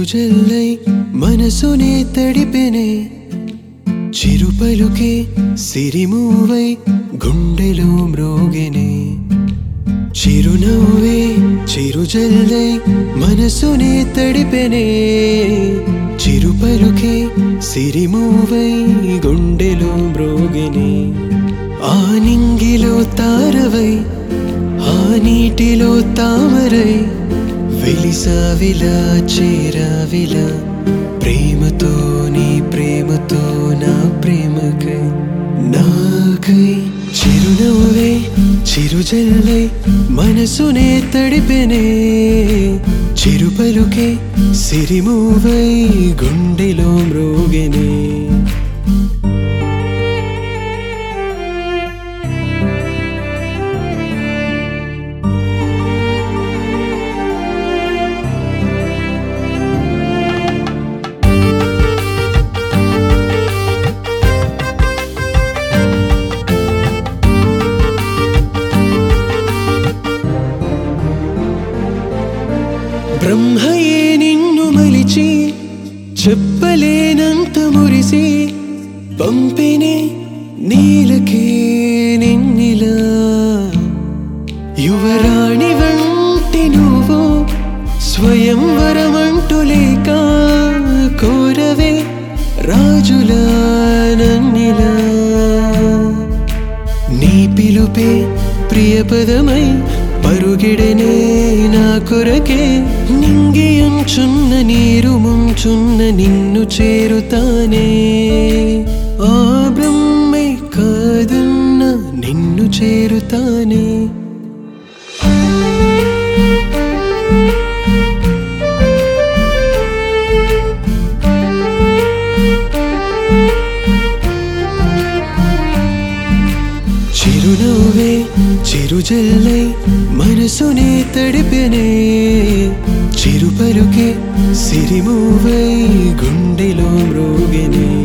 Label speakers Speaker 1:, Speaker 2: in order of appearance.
Speaker 1: చిరుజల్లై మనసునే తడిపెనే చిరుపలుకే సిరిమూవై గుండెలో మ్రోగెనే చిరునవ్వే చిరుజల్లై మనసునే తడిపెనే చిరుపలుకే సిరిమూవై గుండెలో మ్రోగెనే ఆ నింగిలో తారవై ఆ నీటిలో తామరై వెలిసావిలా చేరావిలా ప్రేమతో నీ ప్రేమతో నా ప్రేమకై నాకై చిరునవ్వే చిరుజల్లై మనసునే తడిపెనే చిరుపలుకే సిరిమూవై గుండెలో మ్రోగెనే బ్రహ్మయే నిన్ను మలిచి చెప్పలేనంత మురిసి పంపినే నీలకే నిన్నిలా యువరాణి వంటి నువ్వు స్వయంవరమంటూ లేక కోరవే రాజులా నన్నిలా నీ పిలుపే ప్రియపదమై పరుగిడనే నా కొరకే నింగియంచున్న నీరు ముంచున్న నిన్ను చేరుతానే ఆ బ్రహ్మే కాదన్న నిన్ను చేరుతానే చిరునవ్వే చిరుజల్లై మనసునే తడిపెనే చిరుపలుకే సిరిమూవై గుండెలో మ్రోగెనే